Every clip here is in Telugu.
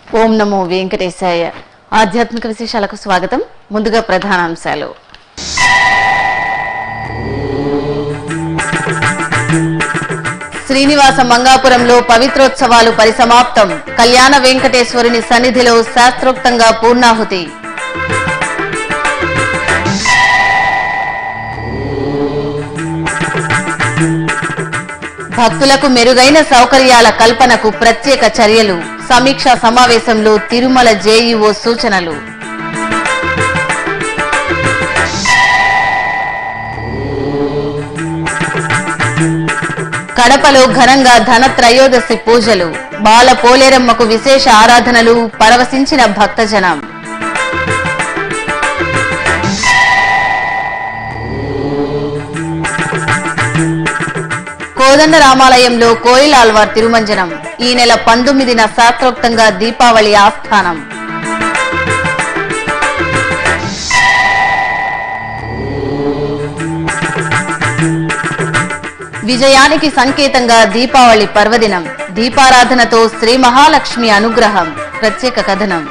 ఓం నమో వెంకటేశాయ ఆధ్యాత్మిక విశేషాలకు స్వాగతం ముందుగా ప్రధానాంశాలు శ్రీనివాస మంగాపురంలో పవిత్రోత్సవాలు పరిసమాప్తం కళ్యాణ వెంకటేశ్వరుని సన్నిధిలో శాస్త్రోక్తంగా పూర్ణాహుతి భక్తులకు మెరుగైన సౌకర్యాల కల్పనకు ప్రత్యేక చర్యలు సమీక్షా సమావేశంలో తిరుమల జేఈఓ సూచనలు కడపలో ఘనంగా ధన త్రయోదశి పూజలు బాల పోలేరమ్మకు విశేష ఆరాధనలు పరవశించిన భక్తజనం కోదండ రామాలయంలో కోయిల్ ఆల్వార్ తిరుమంజనం ఈ నెల పంతొమ్మిదిన శాస్త్రోక్తంగా దీపావళి ఆస్థానం విజయానికి సంకేతంగా దీపావళి పర్వదినం దీపారాధనతో శ్రీ మహాలక్ష్మి అనుగ్రహం ప్రత్యేక కథనం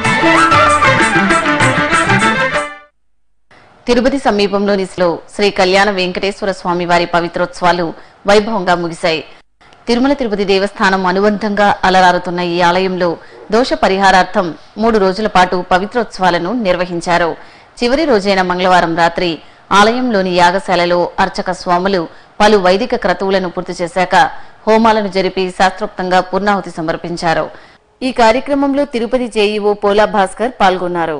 తిరుపతి సమీపంలోని శ్లో శ్రీ కళ్యాణ వెంకటేశ్వర స్వామి వారి పవిత్రోత్సవాలు వైభవంగా ముగిశాయి తిరుమల తిరుపతి దేవస్థానం అనుబంధంగా అలరారుతున్న ఈ ఆలయంలో దోష పరిహారార్థం మూడు రోజుల పాటు పవిత్రోత్సవాలను నిర్వహించారు చివరి రోజైన మంగళవారం రాత్రి ఆలయంలోని యాగశాలలో అర్చక స్వాములు పలు వైదిక క్రతువులను పూర్తి చేశాక హోమాలను జరిపి శాస్త్రోక్తంగా పూర్ణాహుతి సమర్పించారు ఈ కార్యక్రమంలో తిరుపతి జేఈఓ పోలా భాస్కర్ పాల్గొన్నారు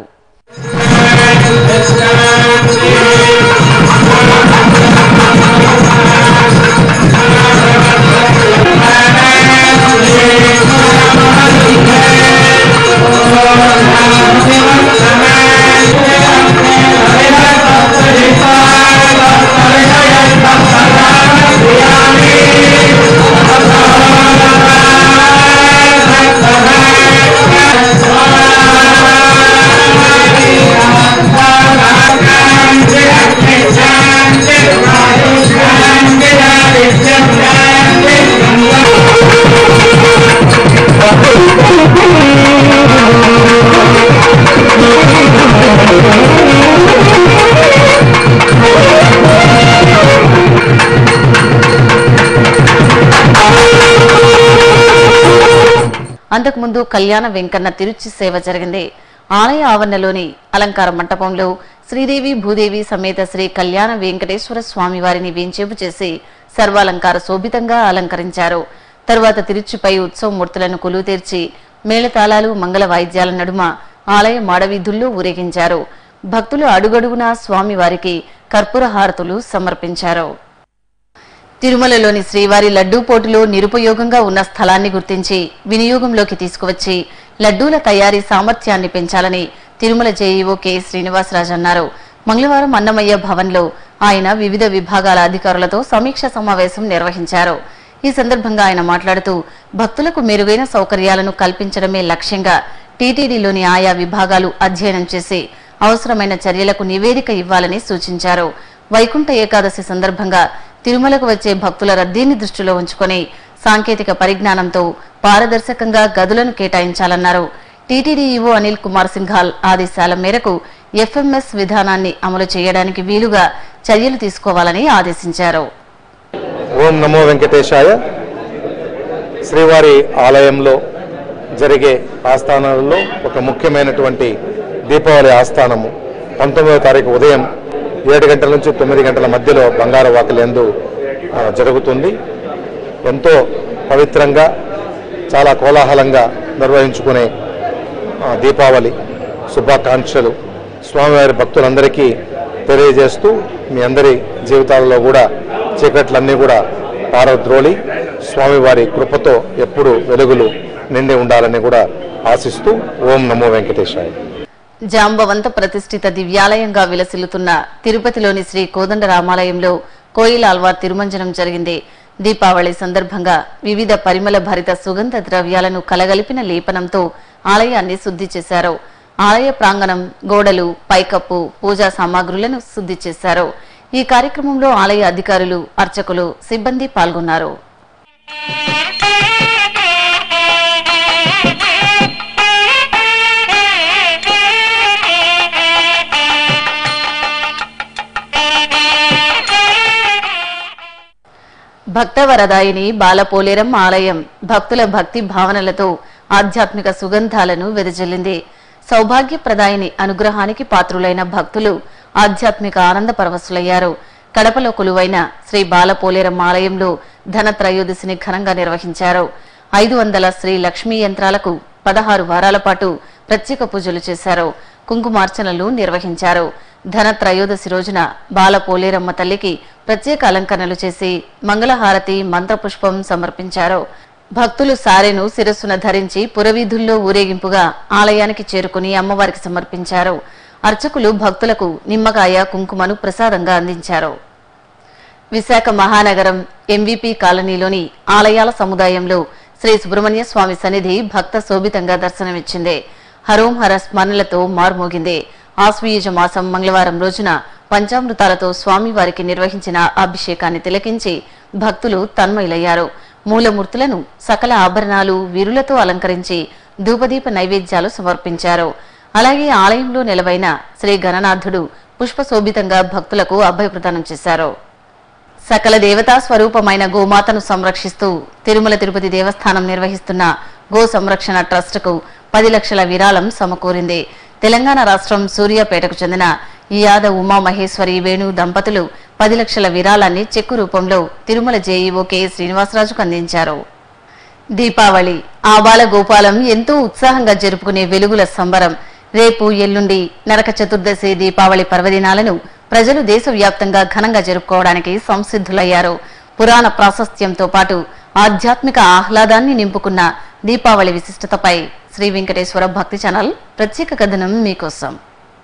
అంతకుముందు కళ్యాణ వెంకన్న తిరుచి సేవ జరిగింది ఆలయ ఆవరణలోని అలంకార మంటపంలో శ్రీదేవి భూదేవి సమేత శ్రీ కళ్యాణ వెంకటేశ్వర స్వామి వారిని వేంచేపు చేసి సర్వాలంకార శోభితంగా అలంకరించారు తరువాత తిరుచిపై ఉత్సవమూర్తులను కొలువు తీర్చి మేళతాళాలు మంగళ వాయిద్యాల నడుమ ఆలయ మాడవీధుల్లో ఊరేగించారు భక్తులు అడుగడుగునా స్వామి వారికి కర్పూర హారతులు సమర్పించారు తిరుమలలోని శ్రీవారి లడ్డూ పోటులో నిరుపయోగంగా ఉన్న స్థలాన్ని గుర్తించి వినియోగంలోకి తీసుకువచ్చి లడ్డూల తయారీ సామర్థ్యాన్ని పెంచాలని తిరుమల జేఈఓ కె శ్రీనివాసరాజు అన్నారు మంగళవారం అన్నమయ్య భవన్లో ఆయన వివిధ విభాగాల అధికారులతో సమీక్ష సమావేశం నిర్వహించారు ఈ సందర్భంగా ఆయన మాట్లాడుతూ భక్తులకు మెరుగైన సౌకర్యాలను కల్పించడమే లక్ష్యంగా టీటీడీలోని ఆయా విభాగాలు అధ్యయనం చేసి అవసరమైన చర్యలకు నివేదిక ఇవ్వాలని సూచించారు వైకుంఠ ఏకాదశి సందర్భంగా తిరుమలకు వచ్చే భక్తుల రద్దీని దృష్టిలో ఉంచుకొని సాంకేతిక పరిజ్ఞానంతో పారదర్శకంగా గదులను కేటాయించాలన్నారు టీటీడీ ఈవో అనిల్ కుమార్ సింఘాల్ ఆదేశాల మేరకు ఎఫ్ఎంఎస్ విధానాన్ని అమలు చేయడానికి వీలుగా చర్యలు తీసుకోవాలని ఆదేశించారు ఓం నమో వెంకటేశాయ శ్రీవారి ఆలయంలో జరిగే ఆస్థానాలలో ఒక ముఖ్యమైనటువంటి దీపావళి ఆస్థానము పంతొమ్మిదవ తారీఖు ఉదయం ఏడు గంటల నుంచి తొమ్మిది గంటల మధ్యలో బంగారు వాకలందు ఆ, జరుగుతుంది ఎంతో పవిత్రంగా చాలా కోలాహలంగా నిర్వహించుకునే ఆ, దీపావళి శుభాకాంక్షలు స్వామివారి భక్తులందరికీ తెలియజేస్తూ మీ అందరి జీవితాలలో కూడా చీకట్లన్నీ కూడా పారద్రోలి స్వామివారి కృపతో ఎప్పుడు వెలుగులు నిండి ఉండాలని కూడా ఆశిస్తూ ఓం నమో వెంకటేశాయ జాంబవంత ప్రతిష్ఠిత దివ్యాలయంగా విలసిల్లుతున్న తిరుపతిలోని శ్రీ కోదండ రామాలయంలో కోయిల్ ఆల్వార్ తిరుమంజనం జరిగింది దీపావళి సందర్భంగా వివిధ పరిమళ భరిత సుగంధ ద్రవ్యాలను కలగలిపిన లేపనంతో ఆలయాన్ని శుద్ధి చేశారు ఆలయ ప్రాంగణం గోడలు పైకప్పు పూజా సామాగ్రులను శుద్ధి చేశారు ఈ కార్యక్రమంలో ఆలయ అధికారులు అర్చకులు సిబ్బంది పాల్గొన్నారు భక్తవరదాయిని బాలపోలేరమ్మ ఆలయం భక్తుల భక్తి భావనలతో ఆధ్యాత్మిక సుగంధాలను వెదజల్లింది సౌభాగ్యప్రదాయిని అనుగ్రహానికి పాత్రులైన భక్తులు ఆధ్యాత్మిక ఆనంద పరవశులయ్యారు కడపలో కొలువైన శ్రీ బాలపోలేరమ్మ ఆలయంలో ధనత్రయోదశిని ఘనంగా నిర్వహించారు ఐదు వందల శ్రీ లక్ష్మీ యంత్రాలకు పదహారు వారాల పాటు ప్రత్యేక పూజలు చేశారు కుంకుమార్చనలు నిర్వహించారు ధన త్రయోదశి రోజున బాల పోలేరమ్మ తల్లికి ప్రత్యేక అలంకరణలు చేసి మంగళహారతి మంత్రపుష్పం సమర్పించారు భక్తులు సారెను శిరస్సున ధరించి పురవీధుల్లో ఊరేగింపుగా ఆలయానికి చేరుకుని అమ్మవారికి సమర్పించారు అర్చకులు భక్తులకు నిమ్మకాయ కుంకుమను ప్రసాదంగా అందించారు విశాఖ మహానగరం ఎంవీపీ కాలనీలోని ఆలయాల సముదాయంలో శ్రీ సుబ్రహ్మణ్య స్వామి సన్నిధి భక్త శోభితంగా దర్శనమిచ్చింది హరోం హర స్మరణలతో మారుమోగింది ఆశ్వయుజ మాసం మంగళవారం రోజున పంచామృతాలతో స్వామివారికి నిర్వహించిన అభిషేకాన్ని తిలకించి భక్తులు తన్మయులయ్యారు మూలమూర్తులను సకల ఆభరణాలు వీరులతో అలంకరించి ధూపదీప నైవేద్యాలు సమర్పించారు అలాగే ఆలయంలో నెలవైన శ్రీ గణనాథుడు పుష్పశోభితంగా భక్తులకు అభయప్రదానం చేశారు సకల దేవతా స్వరూపమైన గోమాతను సంరక్షిస్తూ తిరుమల తిరుపతి దేవస్థానం నిర్వహిస్తున్న గో సంరక్షణ ట్రస్టుకు పది లక్షల విరాళం సమకూరింది తెలంగాణ రాష్ట్రం సూర్యాపేటకు చెందిన యాద ఉమా మహేశ్వరి వేణు దంపతులు పది లక్షల విరాళాన్ని చెక్కు రూపంలో తిరుమల జేఈఓ కె శ్రీనివాసరాజుకు అందించారు దీపావళి ఆబాల గోపాలం ఎంతో ఉత్సాహంగా జరుపుకునే వెలుగుల సంబరం రేపు ఎల్లుండి నరక చతుర్దశి దీపావళి పర్వదినాలను ప్రజలు దేశవ్యాప్తంగా ఘనంగా జరుపుకోవడానికి సంసిద్ధులయ్యారు పురాణ ప్రాశస్త్యంతో పాటు ఆధ్యాత్మిక ఆహ్లాదాన్ని నింపుకున్న దీపావళి విశిష్టతపై శ్రీ వెంకటేశ్వర భక్తి ఛానల్ ప్రత్యేక కథనం మీకోసం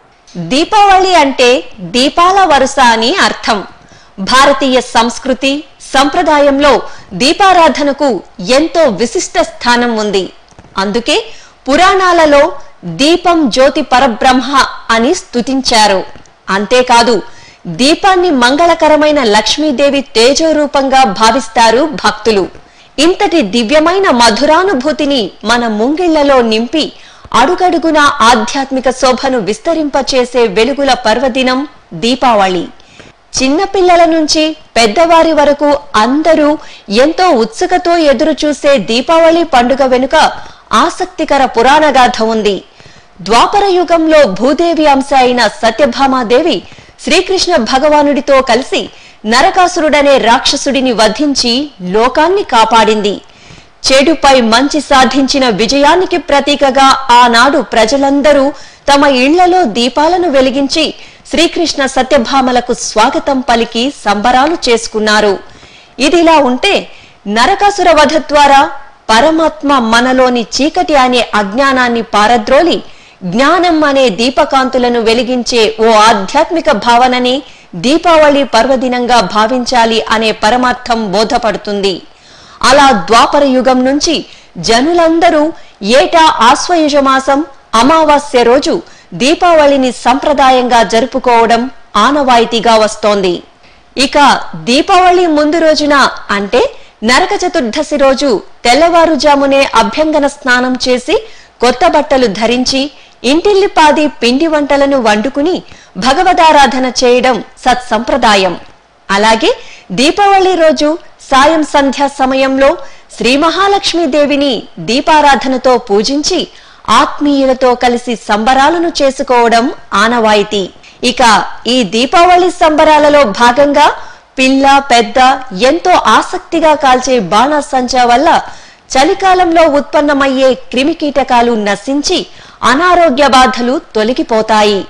దీపావళి అంటే దీపాల వరుస అని అర్థం భారతీయ సంస్కృతి సంప్రదాయంలో దీపారాధనకు ఎంతో విశిష్ట స్థానం ఉంది అందుకే పురాణాలలో దీపం జ్యోతి పరబ్రహ్మ అని స్తుతించారు అంతేకాదు దీపాన్ని మంగళకరమైన లక్ష్మీదేవి తేజోరూపంగా భావిస్తారు భక్తులు ఇంతటి దివ్యమైన మధురానుభూతిని మన ముంగిళ్లలో నింపి అడుగడుగునా ఆధ్యాత్మిక శోభను విస్తరింపచేసే వెలుగుల పర్వదినం దీపావళి చిన్నపిల్లల నుంచి పెద్దవారి వరకు అందరూ ఎంతో ఉత్సుకతో ఎదురు చూసే దీపావళి పండుగ వెనుక ఆసక్తికర పురాణగాథ ఉంది ద్వాపర యుగంలో భూదేవి అంశ అయిన సత్యభామాదేవి శ్రీకృష్ణ భగవానుడితో కలిసి నరకాసురుడనే రాక్షసుడిని వధించి లోకాన్ని కాపాడింది చెడుపై మంచి సాధించిన విజయానికి ప్రతీకగా ఆనాడు ప్రజలందరూ తమ ఇళ్లలో దీపాలను వెలిగించి శ్రీకృష్ణ సత్యభామలకు స్వాగతం పలికి సంబరాలు చేసుకున్నారు ఇదిలా ఉంటే నరకాసుర వధ ద్వారా పరమాత్మ మనలోని చీకటి అనే అజ్ఞానాన్ని పారద్రోలి జ్ఞానం అనే దీపకాంతులను వెలిగించే ఓ ఆధ్యాత్మిక భావనని దీపావళి పర్వదినంగా భావించాలి అనే పరమార్థం బోధపడుతుంది అలా ద్వాపర యుగం నుంచి జనులందరూ ఏటా ఆశ్వయుజ మాసం అమావాస్య రోజు దీపావళిని సంప్రదాయంగా జరుపుకోవడం ఆనవాయితీగా వస్తోంది ఇక దీపావళి ముందు రోజున అంటే నరక చతుర్దశి రోజు తెల్లవారుజామునే అభ్యంగన స్నానం చేసి కొత్త బట్టలు ధరించి ఇంటిల్లిపాది పిండి వంటలను వండుకుని భగవదారాధన చేయడం సత్సంప్రదాయం అలాగే దీపావళి రోజు సాయం సంధ్యా సమయంలో శ్రీ మహాలక్ష్మీదేవిని దీపారాధనతో పూజించి ఆత్మీయులతో కలిసి సంబరాలను చేసుకోవడం ఆనవాయితీ ఇక ఈ దీపావళి సంబరాలలో భాగంగా పిల్ల పెద్ద ఎంతో ఆసక్తిగా కాల్చే బాణాసంచా వల్ల చలికాలంలో ఉత్పన్నమయ్యే క్రిమికీటకాలు నశించి అనారోగ్య బాధలు తొలగిపోతాయి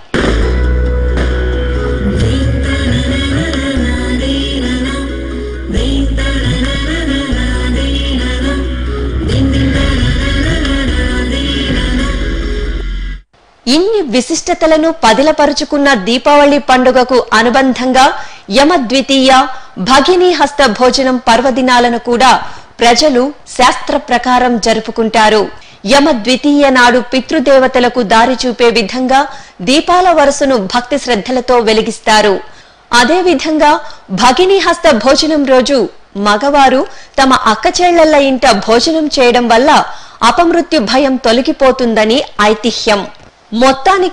ఇన్ని విశిష్టతలను పదిలపరుచుకున్న దీపావళి పండుగకు అనుబంధంగా యమద్వితీయ భగినీ హస్త భోజనం పర్వదినాలను కూడా ప్రజలు శాస్త్ర ప్రకారం జరుపుకుంటారు యమద్వితీయ నాడు పితృదేవతలకు దారి చూపే విధంగా దీపాల వరుసను భక్తి శ్రద్ధలతో వెలిగిస్తారు అదే విధంగా భగినీ హస్త భోజనం రోజు మగవారు తమ అక్కచెళ్లల ఇంట భోజనం చేయడం వల్ల అపమృత్యు భయం తొలగిపోతుందని ఐతిహ్యం మొత్తానికి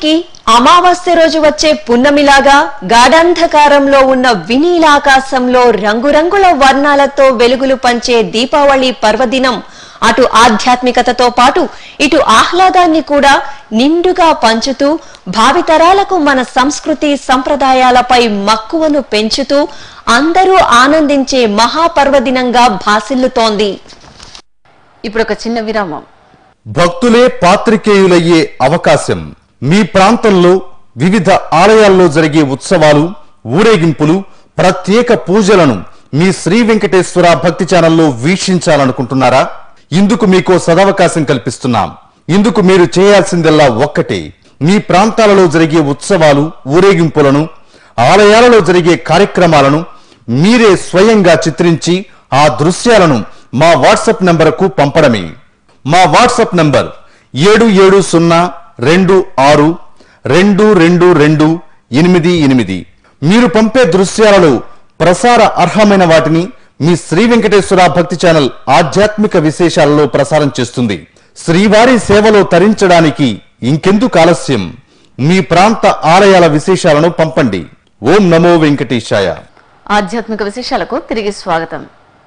అమావాస్య రోజు వచ్చే పున్నమిలాగా గాఢాంధకారంలో ఉన్న వినీలాకాశంలో రంగురంగుల వర్ణాలతో వెలుగులు పంచే దీపావళి పర్వదినం అటు ఆధ్యాత్మికతతో పాటు ఇటు ఆహ్లాదాన్ని కూడా నిండుగా పంచుతూ భావితరాలకు మన సంస్కృతి సంప్రదాయాలపై మక్కువను పెంచుతూ అందరూ ఆనందించే మహాపర్వదినంగా భాసిల్లుతోంది ఇప్పుడు ఒక చిన్న విరామం భక్తులే పాత్రికేయులయ్యే అవకాశం మీ ప్రాంతంలో వివిధ ఆలయాల్లో జరిగే ఉత్సవాలు ఊరేగింపులు ప్రత్యేక పూజలను మీ శ్రీ వెంకటేశ్వర భక్తి ఛానల్లో వీక్షించాలనుకుంటున్నారా ఇందుకు మీకో సదవకాశం కల్పిస్తున్నాం ఇందుకు మీరు చేయాల్సిందల్లా ఒక్కటే మీ ప్రాంతాలలో జరిగే ఉత్సవాలు ఊరేగింపులను ఆలయాలలో జరిగే కార్యక్రమాలను మీరే స్వయంగా చిత్రించి ఆ దృశ్యాలను మా వాట్సాప్ నంబరుకు పంపడమే మా వాట్సాప్ నంబర్ ఏడు ఏడు సున్నా రెండు ఆరు రెండు రెండు రెండు ఎనిమిది ఎనిమిది మీరు పంపే దృశ్యాలలో ప్రసార అర్హమైన వాటిని మీ శ్రీ వెంకటేశ్వర భక్తి ఛానల్ ఆధ్యాత్మిక విశేషాలలో ప్రసారం చేస్తుంది శ్రీవారి సేవలో తరించడానికి ఇంకెందుకు ఆలస్యం మీ ప్రాంత ఆలయాల విశేషాలను పంపండి ఓం నమో వెంకటేశాయ ఆధ్యాత్మిక విశేషాలకు తిరిగి స్వాగతం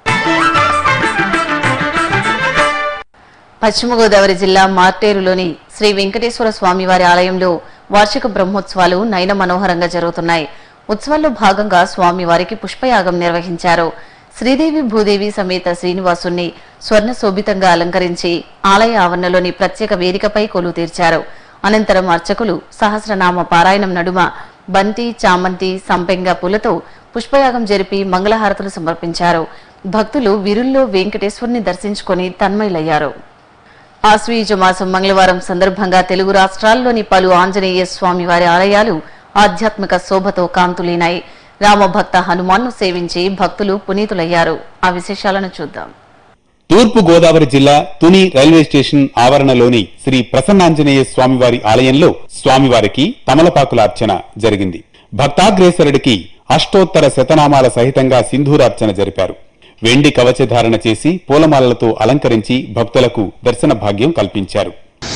పశ్చిమ గోదావరి జిల్లా మార్టేరులోని శ్రీ వెంకటేశ్వర స్వామివారి ఆలయంలో వార్షిక బ్రహ్మోత్సవాలు నయన మనోహరంగా జరుగుతున్నాయి ఉత్సవాల్లో భాగంగా స్వామివారికి పుష్పయాగం నిర్వహించారు శ్రీదేవి భూదేవి సమేత శ్రీనివాసుణ్ణి స్వర్ణ శోభితంగా అలంకరించి ఆలయ ఆవరణలోని ప్రత్యేక వేదికపై కొలువు తీర్చారు అనంతరం అర్చకులు సహస్రనామ పారాయణం నడుమ బంతి చామంతి సంపెంగ పూలతో పుష్పయాగం జరిపి మంగళహారతులు సమర్పించారు భక్తులు విరుల్లో వెంకటేశ్వరుని దర్శించుకొని తన్మయులయ్యారు ఆశ్వీజ మాసం మంగళవారం సందర్భంగా తెలుగు రాష్ట్రాల్లోని పలు ఆంజనేయ స్వామి వారి ఆలయాలు ఆధ్యాత్మిక శోభతో కాంతులీనాయి రామభక్త హనుమాన్ను సేవించి భక్తులు పునీతులయ్యారు ఆ విశేషాలను చూద్దాం తూర్పు గోదావరి జిల్లా తుని రైల్వే స్టేషన్ ఆవరణలోని శ్రీ ప్రసన్నాంజనేయ స్వామివారి ఆలయంలో స్వామివారికి తమలపాకుల అర్చన జరిగింది భక్తాగ్రేసరుడికి అష్టోత్తర శతనామాల సహితంగా సింధూరార్చన జరిపారు వెండి కవచధారణ చేసి పూలమాలలతో అలంకరించి భక్తులకు దర్శన భాగ్యం కల్పించారు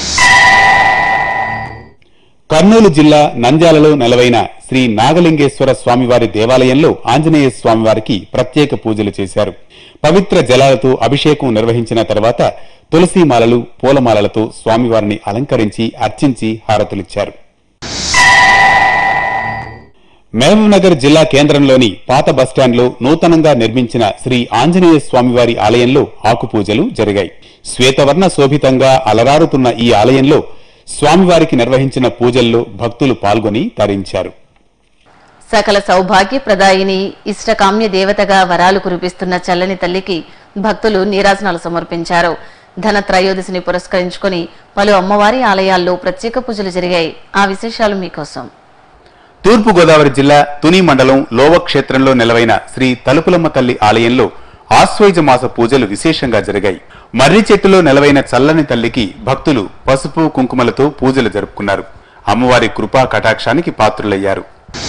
కర్నూలు జిల్లా నంద్యాలలో నెలవైన శ్రీ నాగలింగేశ్వర స్వామివారి దేవాలయంలో ఆంజనేయ స్వామివారికి ప్రత్యేక పూజలు చేశారు పవిత్ర జలాలతో అభిషేకం నిర్వహించిన తర్వాత తులసీమాలలు పూలమాలలతో స్వామివారిని అలంకరించి అర్చించి హారతులిచ్చారు మహబూబ్నగర్ జిల్లా కేంద్రంలోని పాత బస్టాండ్లో నూతనంగా నిర్మించిన శ్రీ ఆంజనేయ స్వామివారి ఆలయంలో ఆకుపూజలు జరిగాయి శ్వేతవర్ణ శోభితంగా అలరారుతున్న ఈ ఆలయంలో స్వామివారికి నిర్వహించిన పూజల్లో భక్తులు పాల్గొని తరించారు సకల సౌభాగ్య ప్రదాయిని ఇష్టకామ్య దేవతగా వరాలు కురిపిస్తున్న చల్లని తల్లికి భక్తులు నీరాజనాలు సమర్పించారు ధన త్రయోదశిని పురస్కరించుకొని పలు అమ్మవారి ఆలయాల్లో ప్రత్యేక పూజలు జరిగాయి ఆ విశేషాలు మీకోసం తూర్పు గోదావరి జిల్లా తుని మండలం లోవ క్షేత్రంలో నెలవైన శ్రీ తలుపులమ్మ తల్లి ఆలయంలో ఆశ్వయుజ మాస పూజలు విశేషంగా జరిగాయి మర్రి చెట్టులో నెలవైన చల్లని తల్లికి భక్తులు పసుపు కుంకుమలతో పూజలు జరుపుకున్నారు అమ్మవారి కృపా కటాక్షానికి పాత్రులయ్యారు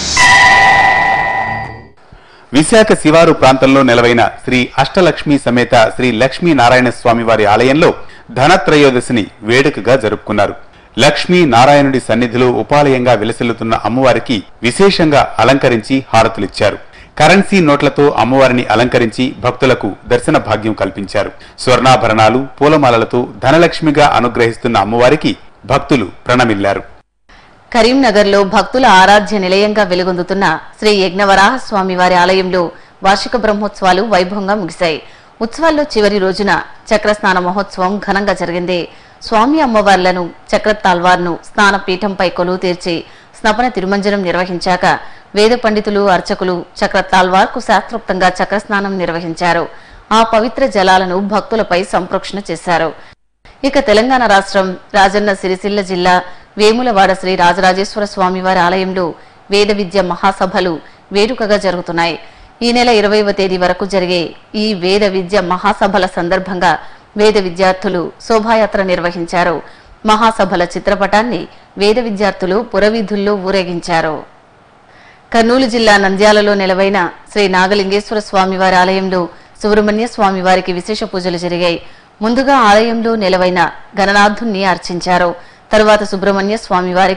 విశాఖ శివారు ప్రాంతంలో నెలవైన శ్రీ అష్టలక్ష్మి సమేత శ్రీ లక్ష్మీ నారాయణ స్వామి వారి ఆలయంలో ధనత్రయోదశిని వేడుకగా జరుపుకున్నారు లక్ష్మీ నారాయణుడి సన్నిధిలో ఉపాలయంగా విలసిల్లుతున్న అమ్మవారికి విశేషంగా అలంకరించి హారతులిచ్చారు కరెన్సీ నోట్లతో అమ్మవారిని అలంకరించి భక్తులకు దర్శన భాగ్యం కల్పించారు స్వర్ణాభరణాలు పూలమాలలతో ధనలక్ష్మిగా అనుగ్రహిస్తున్న అమ్మవారికి భక్తులు ప్రణమిల్లారు కరీంనగర్లో భక్తుల ఆరాధ్య నిలయంగా వెలుగొందుతున్న శ్రీ యజ్ఞవరాహ స్వామి వారి ఆలయంలో వార్షిక బ్రహ్మోత్సవాలు వైభవంగా ముగిశాయి ఉత్సవాల్లో చివరి రోజున చక్రస్నాన మహోత్సవం ఘనంగా జరిగింది స్వామి అమ్మవార్లను చక్రతాల్వార్ను స్నాన పీఠంపై కొలువు తీర్చి స్నపన తిరుమంజనం నిర్వహించాక వేద పండితులు అర్చకులు చక్రతాల్వార్కు శాస్త్రోక్తంగా చక్రస్నానం నిర్వహించారు ఆ పవిత్ర జలాలను భక్తులపై సంప్రోక్షణ చేశారు ఇక తెలంగాణ రాష్ట్రం రాజన్న సిరిసిల్ల జిల్లా వేములవాడ శ్రీ రాజరాజేశ్వర స్వామివారి ఆలయంలో వేద విద్య మహాసభలు వేడుకగా జరుగుతున్నాయి ఈ నెల ఇరవైవ తేదీ వరకు జరిగే ఈ వేద విద్య మహాసభల సందర్భంగా వేద విద్యార్థులు శోభాయాత్ర నిర్వహించారు మహాసభల చిత్రపటాన్ని వేద విద్యార్థులు పురవీధుల్లో ఊరేగించారు కర్నూలు జిల్లా నంద్యాలలో నెలవైన శ్రీ నాగలింగేశ్వర స్వామివారి ఆలయంలో సుబ్రహ్మణ్య స్వామివారికి విశేష పూజలు జరిగాయి ముందుగా ఆలయంలో నెలవైన గణనాథుణ్ణి అర్చించారు తరువాత సుబ్రహ్మణ్య స్వామివారికి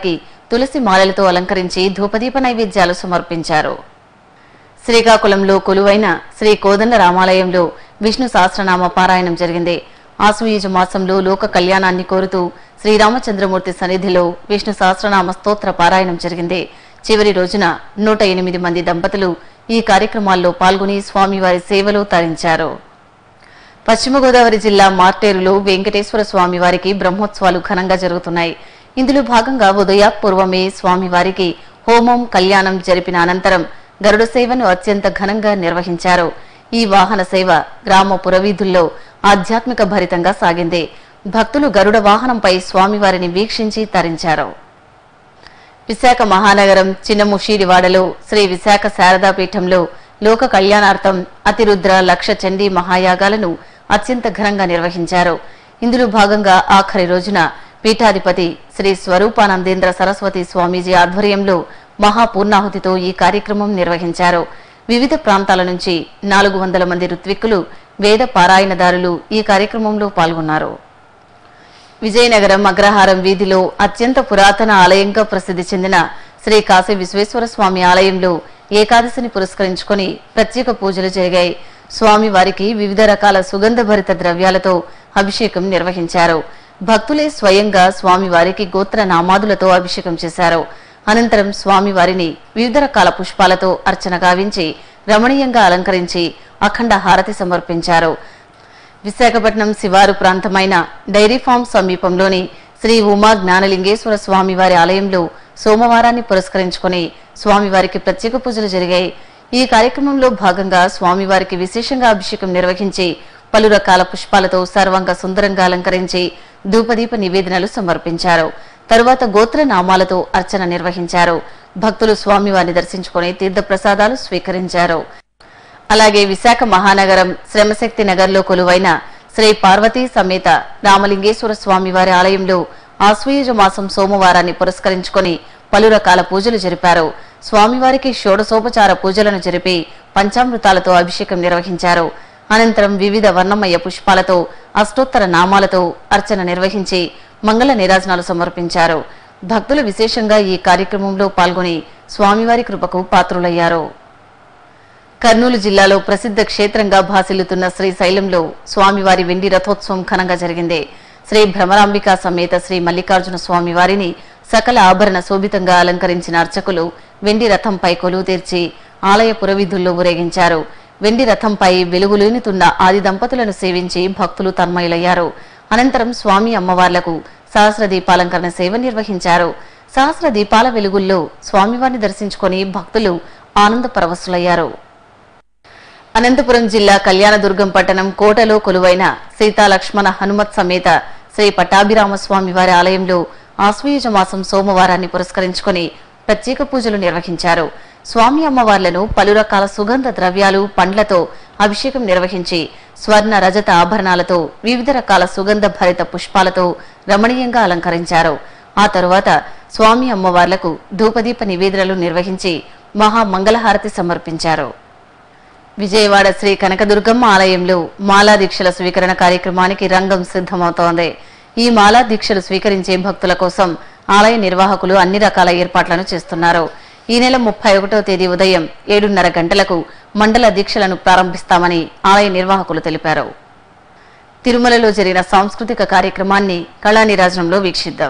తులసి మాలలతో అలంకరించి ధూపదీప నైవేద్యాలు సమర్పించారు శ్రీకాకుళంలో కొలువైన శ్రీ కోదండ రామాలయంలో విష్ణు సహస్రనామ పారాయణం జరిగింది ఆశ్వయుజ మాసంలో లోక కళ్యాణాన్ని కోరుతూ శ్రీరామచంద్రమూర్తి సన్నిధిలో విష్ణు సహస్రనామ స్తోత్ర పారాయణం జరిగింది చివరి రోజున నూట ఎనిమిది మంది దంపతులు ఈ కార్యక్రమాల్లో పాల్గొని స్వామివారి సేవలో తరించారు పశ్చిమ గోదావరి జిల్లా మార్టేరులో వెంకటేశ్వర స్వామి వారికి బ్రహ్మోత్సవాలు ఘనంగా జరుగుతున్నాయి ఇందులో భాగంగా ఉదయాపూర్వమే స్వామివారికి హోమం కళ్యాణం జరిపిన అనంతరం గరుడ సేవను అత్యంత ఘనంగా నిర్వహించారు ఈ వాహన సేవ గ్రామ పురవీధుల్లో ఆధ్యాత్మిక భరితంగా సాగింది భక్తులు గరుడ వాహనంపై స్వామివారిని వీక్షించి తరించారు విశాఖ మహానగరం చిన్నముషీడివాడలో శ్రీ విశాఖ శారదా పీఠంలో లోక కళ్యాణార్థం అతిరుద్ర లక్ష చండీ మహాయాగాలను అత్యంత ఘనంగా నిర్వహించారు ఇందులో భాగంగా ఆఖరి రోజున పీఠాధిపతి శ్రీ స్వరూపానందేంద్ర సరస్వతి స్వామీజీ ఆధ్వర్యంలో మహాపూర్ణాహుతితో ఈ కార్యక్రమం నిర్వహించారు వివిధ ప్రాంతాల నుంచి నాలుగు వందల మంది ఋత్విక్కులు వేద పారాయణదారులు ఈ కార్యక్రమంలో పాల్గొన్నారు విజయనగరం అగ్రహారం వీధిలో అత్యంత పురాతన ఆలయంగా ప్రసిద్ధి చెందిన శ్రీ కాశీ విశ్వేశ్వర స్వామి ఆలయంలో ఏకాదశిని పురస్కరించుకొని ప్రత్యేక పూజలు జరిగాయి స్వామి వారికి వివిధ రకాల సుగంధభరిత ద్రవ్యాలతో అభిషేకం నిర్వహించారు భక్తులే స్వయంగా స్వామి వారికి గోత్ర నామాదులతో అభిషేకం చేశారు అనంతరం స్వామి వారిని వివిధ రకాల పుష్పాలతో అర్చన గావించి రమణీయంగా అలంకరించి అఖండ హారతి సమర్పించారు విశాఖపట్నం శివారు ప్రాంతమైన డైరీ ఫార్మ్ సమీపంలోని శ్రీ ఉమా జ్ఞానలింగేశ్వర స్వామివారి ఆలయంలో సోమవారాన్ని పురస్కరించుకుని స్వామివారికి ప్రత్యేక పూజలు జరిగాయి ఈ కార్యక్రమంలో భాగంగా స్వామివారికి విశేషంగా అభిషేకం నిర్వహించి పలు రకాల పుష్పాలతో సర్వంగా సుందరంగా అలంకరించి ధూపదీప నివేదనలు సమర్పించారు తరువాత గోత్ర నామాలతో అర్చన నిర్వహించారు భక్తులు స్వామివారిని దర్శించుకుని తీర్థప్రసాదాలు స్వీకరించారు అలాగే విశాఖ మహానగరం శ్రమశక్తి నగర్లో కొలువైన శ్రీ పార్వతీ సమేత రామలింగేశ్వర స్వామివారి ఆలయంలో ఆశ్వయుజ మాసం సోమవారాన్ని పురస్కరించుకొని పలు రకాల పూజలు జరిపారు స్వామివారికి షోడశోపచార పూజలను జరిపి పంచామృతాలతో అభిషేకం నిర్వహించారు అనంతరం వివిధ వర్ణమయ పుష్పాలతో అష్టోత్తర నామాలతో అర్చన నిర్వహించి మంగళ నీరాజనాలు సమర్పించారు భక్తులు విశేషంగా ఈ కార్యక్రమంలో పాల్గొని స్వామివారి కృపకు పాత్రులయ్యారు కర్నూలు జిల్లాలో ప్రసిద్ధ క్షేత్రంగా భాసిల్లుతున్న శ్రీశైలంలో స్వామివారి వెండి రథోత్సవం ఘనంగా జరిగింది శ్రీ భ్రమరాంబిక సమేత శ్రీ మల్లికార్జున స్వామివారిని సకల ఆభరణ శోభితంగా అలంకరించిన అర్చకులు వెండి రథంపై కొలువు తీర్చి ఆలయ పురవీధుల్లో ఊరేగించారు వెండి రథంపై వెలుగులేనుతున్న ఆది దంపతులను సేవించి భక్తులు తన్మయులయ్యారు అనంతరం స్వామి అమ్మవార్లకు సహస్ర దీపాలంకరణ సేవ నిర్వహించారు సహస్ర దీపాల వెలుగుల్లో స్వామివారిని దర్శించుకొని భక్తులు ఆనంద పరవశులయ్యారు అనంతపురం జిల్లా కళ్యాణదుర్గం పట్టణం కోటలో కొలువైన సీతాలక్ష్మణ హనుమత్ సమేత శ్రీ పట్టాభిరామ స్వామి వారి ఆలయంలో ఆశ్వయుజ మాసం సోమవారాన్ని పురస్కరించుకొని ప్రత్యేక పూజలు నిర్వహించారు స్వామి అమ్మవార్లను పలు రకాల సుగంధ ద్రవ్యాలు పండ్లతో అభిషేకం నిర్వహించి స్వర్ణ రజత ఆభరణాలతో వివిధ రకాల సుగంధ భరిత పుష్పాలతో రమణీయంగా అలంకరించారు ఆ తరువాత స్వామి అమ్మవార్లకు ధూపదీప నివేదనలు నిర్వహించి మహా మంగళహారతి సమర్పించారు విజయవాడ శ్రీ కనకదుర్గమ్మ ఆలయంలో మాలా దీక్షల స్వీకరణ కార్యక్రమానికి రంగం సిద్ధమవుతోంది ఈ మాలా దీక్షలు స్వీకరించే భక్తుల కోసం ఆలయ నిర్వాహకులు అన్ని రకాల ఏర్పాట్లను చేస్తున్నారు ఈ నెల ముప్పై ఒకటో తేదీ ఉదయం ఏడున్నర గంటలకు మండల దీక్షలను ప్రారంభిస్తామని ఆలయ నిర్వాహకులు తెలిపారు తిరుమలలో జరిగిన సాంస్కృతిక కార్యక్రమాన్ని కళానిరాజనంలో వీక్షిద్దాం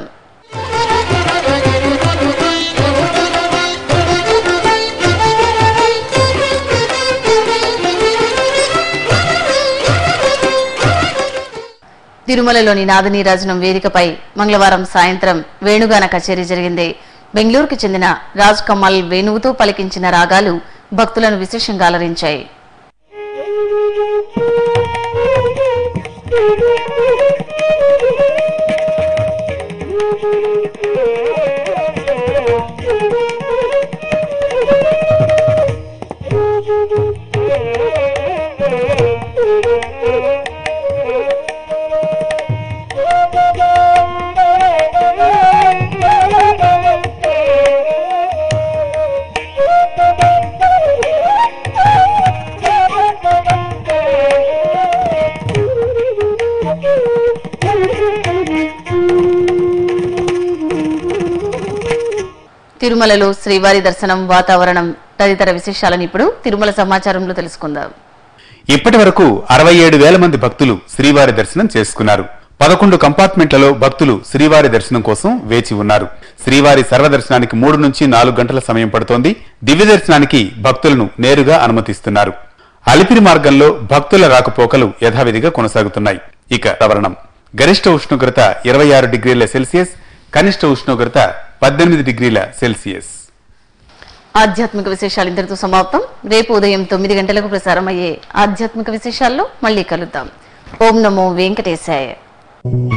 తిరుమలలోని నాదనీరాజనం వేదికపై మంగళవారం సాయంత్రం వేణుగాన కచేరీ జరిగింది బెంగళూరుకు చెందిన రాజ్ కమల్ వేణువుతో పలికించిన రాగాలు భక్తులను విశేషంగా అలరించాయి Thank you. తిరుమలలో శ్రీవారి దర్శనం వాతావరణం తదితర విశేషాలను ఇప్పుడు తిరుమల సమాచారంలో తెలుసుకుందాం ఇప్పటి వరకు అరవై ఏడు వేల మంది భక్తులు శ్రీవారి దర్శనం చేసుకున్నారు పదకొండు కంపార్ట్మెంట్లలో భక్తులు శ్రీవారి దర్శనం కోసం వేచి ఉన్నారు శ్రీవారి సర్వదర్శనానికి మూడు నుంచి నాలుగు గంటల సమయం పడుతోంది దివ్య దర్శనానికి భక్తులను నేరుగా అనుమతిస్తున్నారు అలిపిరి మార్గంలో భక్తుల రాకపోకలు యథావిధిగా కొనసాగుతున్నాయి ఇక వాతావరణం గరిష్ట ఉష్ణోగ్రత ఇరవై ఆరు డిగ్రీల సెల్సియస్ కనిష్ట ఉష్ణోగ్రత పద్దెనిమిది డిగ్రీల సెల్సియస్ ఆధ్యాత్మిక విశేషాలు ఇంతటితో సమాప్తం రేపు ఉదయం తొమ్మిది గంటలకు ప్రసారం అయ్యే ఆధ్యాత్మిక విశేషాల్లో మళ్ళీ కలుద్దాం ఓం నమో వెంకటేశాయ